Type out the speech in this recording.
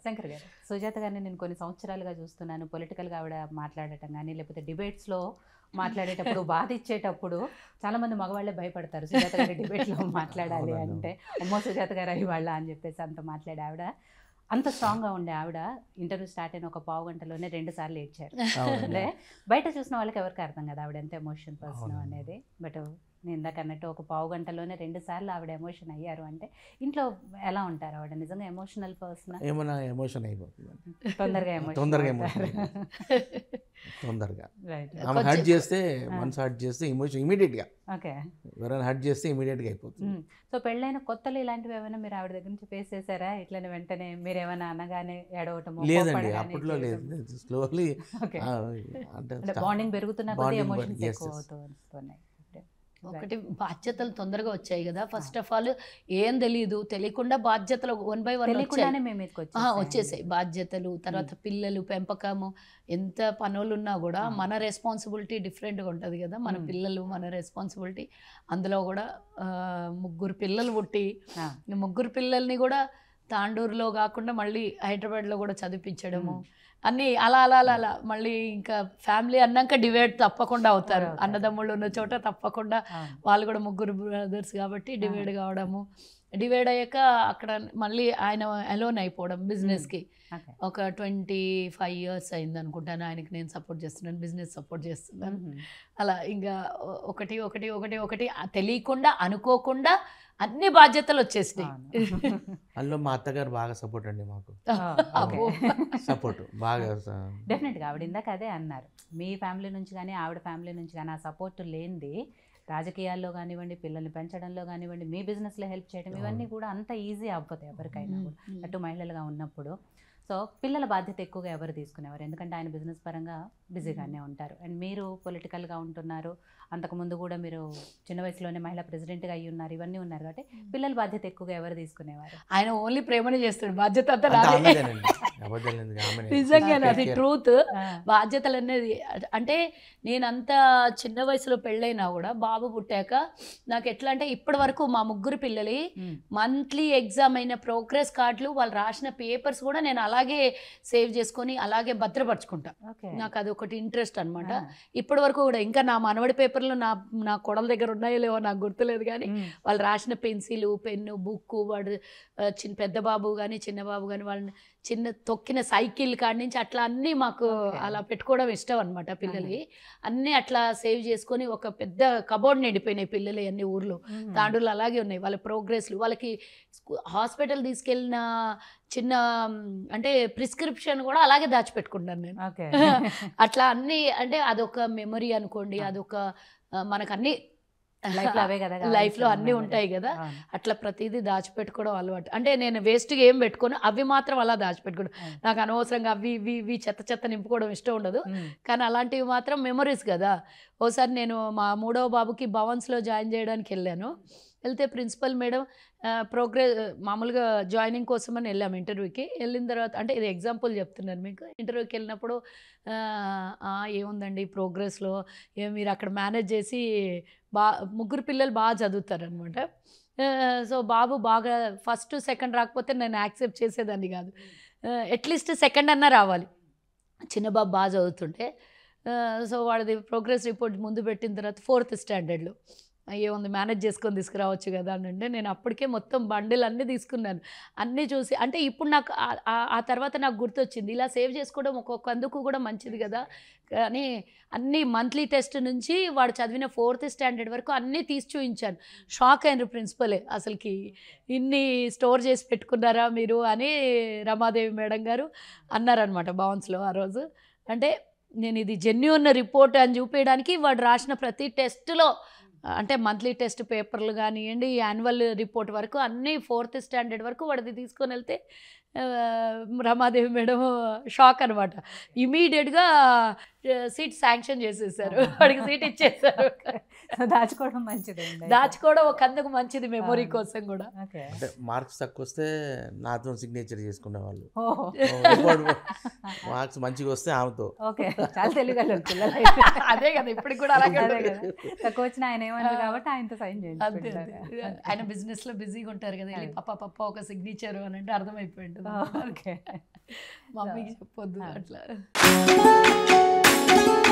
శంకర్ గారు సుజాత గారిని నేను కొన్ని సంవత్సరాలుగా చూస్తున్నాను పొలిటికల్గా ఆవిడ మాట్లాడటం కానీ లేకపోతే డిబేట్స్లో మాట్లాడేటప్పుడు బాధ ఇచ్చేటప్పుడు చాలా మంది మగవాళ్ళే భయపడతారు సుజాత గారి డిబేట్లో మాట్లాడాలి అవునండి. అంటే అమ్మో సుజాత గారు అయ్యి అని చెప్పేసి అంత మాట్లాడే ఆవిడ అంత స్ట్రాంగ్గా ఉండే ఆవిడ ఇంటర్వ్యూ స్టార్ట్ అయిన ఒక పావు గంటలోనే రెండు సార్లు ఏడ్చారు అవునండి. అంటే బయట చూసిన వాళ్ళకి ఎవరికి అర్థం కదా ఆవిడ ఎంత ఎమోషన్ పర్సన్ అవునండి. అనేది బట్ నేను ఇందాక అన్నట్టు ఒక పావు గంటలోనే రెండు సార్లు ఆవిడ ఎమోషన్ అయ్యారు అంటే ఇంట్లో ఎలా ఉంటారు ఆవిడ నిజంగా ఎమోషనల్ పర్సన్ ఏమైనా ఎమోషన్ అయిపోతుంది తొందరగా ఎమోషన్ తొందరగా emotion తొందరగా రైట్ ఆమె కొంచెం- హర్ట్ చేస్తే ఆ. మనసు హర్ట్ చేస్తే ఎమోషన్ ఇమీడియట్గా ఓకే ఎవరైనా హర్ట్ చేస్తే ఇమీడియట్గా అయిపోతుంది సో పెళ్ళైన కొత్తలు ఇలాంటివి ఏమైనా మీరు ఆవిడ దగ్గర నుంచి ఫేస్ చేశారా ఇట్లనే వెంటనే మీరు ఏమైనా అనగానే ఏడవటము లేదండి కోప్పడగానే అప్పట్లో లేదు చేయటము? లేదు స్లోలీ ఓకే అంటే అంటే start- బాండింగ్ పెరుగుతున్న కొద్దీ Bonding ఎమోషన్స్ bonding, yes, ఎక్కువ yes. అవుతూ వస్తున్నాయి ఒకటి బాధ్యతలు తొందరగా వచ్చాయి కదా ఫస్ట్ ఆఫ్ ఆల్ ఏం తెలియదు తెలియకుండా బాధ్యతలు వన్ బై వన్ వచ్చాయి తెలియకుండానే మేము మీదకి ఆ, వచ్చేసాయి బాధ్యతలు తర్వాత పిల్లలు పెంపకము ఎంత పనులు ఉన్నా కూడా ఆ. మన రెస్పాన్సిబిలిటీ డిఫరెంట్గా ఉంటుంది కదా మన మ్మ్. పిల్లలు మన రెస్పాన్సిబిలిటీ అందులో కూడా ఆ, ముగ్గురు పిల్లలు పుట్టి ఆ. ఈ ముగ్గురు పిల్లల్ని కూడా తాండూరులో కాకుండా మళ్ళీ హైదరాబాద్లో కూడా చదివించడము అన్నీ అలా అలా అలా అలా మళ్ళీ ఇంకా ఫ్యామిలీ అన్నాక డివైడ్ తప్పకుండా అవుతారు అవుతారు. అన్నదమ్ముళ్ళు ఉన్న చోట తప్పకుండా అవును. వాళ్ళు కూడా ముగ్గురు బ్రదర్స్ కాబట్టి డివైడ్ కావడము డివైడ్ అయ్యాక అక్కడ మళ్ళీ ఆయన అలోన్ అయిపోవడం బిజినెస్కి ఓకే ఒక ట్వంటీ ఫైవ్ ఇయర్స్ అయింది అనుకుంటాను ఆయనకి నేను సపోర్ట్ చేస్తున్నాను బిజినెస్ సపోర్ట్ చేస్తున్నాను మ్మ్. అలా ఇంకా ఒ- ఒకటి ఒకటి ఒకటి ఒకటి ఆ తెలియకుండా అనుకోకుండా అన్ని బాధ్యతలు వచ్చేసినాయి అవును. అందులో మా అత్తగారు బాగా సపోర్ట్ అండి మాకు అబ్బో. సపోర్ట్ బాగా స- డెఫినెట్గా ఆవిడ ఇందాక అదే అన్నారు మీ ఫ్యామిలీ నుంచి కానీ ఆవిడ ఫ్యామిలీ నుంచి కానీ ఆ సపోర్ట్ లేనిది రాజకీయాల్లో కానివ్వండి పిల్లల్ని పెంచడంలో కానివ్వండి మీ బిజినెస్లో హెల్ప్ చేయడం ఇవన్నీ కూడా అంత ఈజీ అవ్వదు ఎవరికైనా కూడా మ్మ్. అటు మహిళలుగా ఉన్నప్పుడు సో పిల్లల బాధ్యత ఎక్కువగా ఎవరు తీసుకునేవారు ఎందుకంటే ఆయన బిజినెస్ పరంగా బిజీగానే ఉంటారు అండ్ మీరు పొలిటికల్గా ఉంటున్నారు అంతకుముందు కూడా మీరు చిన్న వయసులోనే మహిళా ప్రెసిడెంట్గా అయ్యి ఉన్నారు ఇవన్నీ ఉన్నారు కాబట్టి పిల్లల బాధ్యత ఎక్కువగా ఎవరు తీసుకునేవారు ఆయన ఓన్లీ ప్రేమనే చేస్తాడు బాధ్యత అంతా అంతా నాదే ఆమెదేనండి అబద్ధాలు ఎందుకు? ఆమెనే. నిజంగా Take అది care. ట్రూత్ బాధ్యతలు అనేది అంటే నేనంత చిన్న వయసులో పెళ్ళైనా కూడా బాబు పుట్టాక నాకు ఎట్లా అంటే ఇప్పటి వరకు మా ముగ్గురు పిల్లలి మ్మ్. మంత్లీ ఎగ్జామ్ అయిన ప్రోగ్రెస్ కార్డులు వాళ్ళు రాసిన పేపర్స్ కూడా నేను అలాగే సేవ్ చేసుకొని అలాగే భద్రపరచుకుంటా ఓకే నాకు అది ఒకటి ఇంట్రెస్ట్ అనమాట ఇప్పటి వరకు కూడా ఇంకా నా మనవడి పేపర్లు నా నా కొడల దగ్గర ఉన్నాయో లేవో నాకు గుర్తులేదు కానీ వాళ్ళు రాసిన పెన్సిల్ పెన్ను బుక్ వాడు ఆ, చిన్న పెద్ద బాబు కానీ చిన్న బాబు కానీ వాళ్ళని చిన్న తొక్కిన సైకిల్ కాడి నుంచి అట్లా అన్నీ మాకు Okay. అలా పెట్టుకోవడం ఇష్టం అనమాట పిల్లలు అన్నీ అట్లా సేవ్ చేసుకొని ఒక పెద్ద కబోర్డ్ నిండిపోయినాయి పిల్లలు అన్ని ఊర్లో తాండూరులో అలాగే ఉన్నాయి వాళ్ళ ప్రోగ్రెస్లు వాళ్ళకి స్కూ- హాస్పిటల్ తీసుకెళ్ళిన చిన్న మ్, అంటే ప్రిస్క్రిప్షన్ కూడా అలాగే దాచిపెట్టుకుంటాను నేను ఓకే అట్లా అన్ని అంటే అదొక మెమరీ అనుకోండి ఆ. అదొక ఆ, మనకు అన్ని లైఫ్లో అవే కదా లైఫ్లో కావాల్సిన అన్నీ memory. ఉంటాయి కదా అవును. అట్లా ప్రతిదీ దాచిపెట్టుకోవడం అలవాటు అంటే నేను వేస్ట్గా ఏం పెట్టుకోను అవి మాత్రం అలా దాచిపెట్టుకోవడం అవును. నాకు అనవసరంగా అవి ఇవి ఇవి చెత్త చెత్త నింపుకోవడం ఇష్టం ఉండదు మ్మ్. కానీ అలాంటివి మాత్రం మెమరీస్ కదా ఓసారి నేను మా మూడవ బాబుకి భవన్స్లో జాయిన్ చేయడానికి వెళ్ళాను వెళ్తే ప్రిన్సిపల్ మేడం ప్రోగ్రెస్ మామూలుగా జాయినింగ్ కోసమని వెళ్ళాము ఇంటర్వ్యూకి వెళ్ళిన తర్వాత అంటే ఇది ఎగ్జాంపుల్ చెప్తున్నాను మీకు ఇంటర్వ్యూకి వెళ్ళినప్పుడు ఆ, ఆ, ఏముందండి ప్రోగ్రెస్లో ఏ మీరు అక్కడ మేనేజ్ చేసి బా ముగ్గురు పిల్లలు బాగా చదువుతారనమాట సో బాబు బాగా ఫస్ట్ సెకండ్ రాకపోతే నేను యాక్సెప్ట్ చేసేదాన్ని కాదు అట్లీస్ట్ సెకండ్ అన్నా రావాలి చిన్న బాబు బాగా చదువుతుంటే సో వాడిది ప్రోగ్రెస్ రిపోర్ట్ ముందు పెట్టిన తర్వాత ఫోర్త్ స్టాండర్డ్లో ఏముంది మేనేజ్ చేసుకొని తీసుకురావచ్చు కదా అని అంటే నేను అప్పటికే మొత్తం బండిల్ అన్నీ తీసుకున్నాను అన్నీ చూసి అంటే ఇప్పుడు నాకు ఆ- ఆ- ఆ తర్వాత నాకు గుర్తొచ్చింది ఇలా సేవ్ చేసుకోవడం ఒక్కొక్క అందుకు కూడా మంచిది కదా కానీ అన్నీ మంత్లీ టెస్ట్ నుంచి వాడు చదివిన ఫోర్త్ స్టాండర్డ్ వరకు అన్నీ తీసి చూపించాను షాక్ అయినారు ప్రిన్సిపలే అసలుకి ఇన్ని స్టోర్ చేసి పెట్టుకున్నారా మీరు అని రమాదేవి మేడం గారు అన్నారనమాట బౌన్స్లో ఆ రోజు అంటే నేను ఇది జెన్యున్ రిపోర్ట్ అని చూపించడానికి వాడు రాసిన ప్రతి టెస్ట్లో అంటే మంత్లీ టెస్ట్ పేపర్లు కానివ్వండి యాన్యువల్ రిపోర్ట్ వరకు అన్నీ ఫోర్త్ స్టాండర్డ్ వరకు వాడిది తీసుకొని వెళ్తే ఆ, రమాదేవి మేడం షాక్ అనమాట ఇమీడియట్గా సీట్ శాంక్షన్ చేసేసారు వాడికి సీట్ ఇచ్చేసారు దాచుకోవడం మంచిది దాచుకోవడం ఒక అందుకు మంచిది మెమొరీ ఆ. కోసం కూడా ఓకే అంటే మార్క్స్ తక్కువ వస్తే నాతో సిగ్నేచర్ చేసుకునేవాళ్ళు ఓహో మార్క్స్ మంచిగా వస్తే ఆమెతో ఓకే చాలా తెలియగలరు పిల్లలు అయితే. అదే కదా ఇప్పటికి కూడా అలాగే అదే ఉంటుంది. కదా తక్కువ వచ్చిన ఆయన ఏమన్నారు ఆ. కాబట్టి ఆయనతో సైన్ అంతే చేయించుకుంటారు అంతే. ఆయన బిజినెస్ లో బిజీగా ఉంటారు కదా వెళ్ళి అదే. పప్ప పప్ప ఒక సిగ్నేచర్ అని అంటే అర్థమైపోయి ఉంటుంది ఓకే మమ్మీకి చెప్పొద్దు ఆ. అట్లా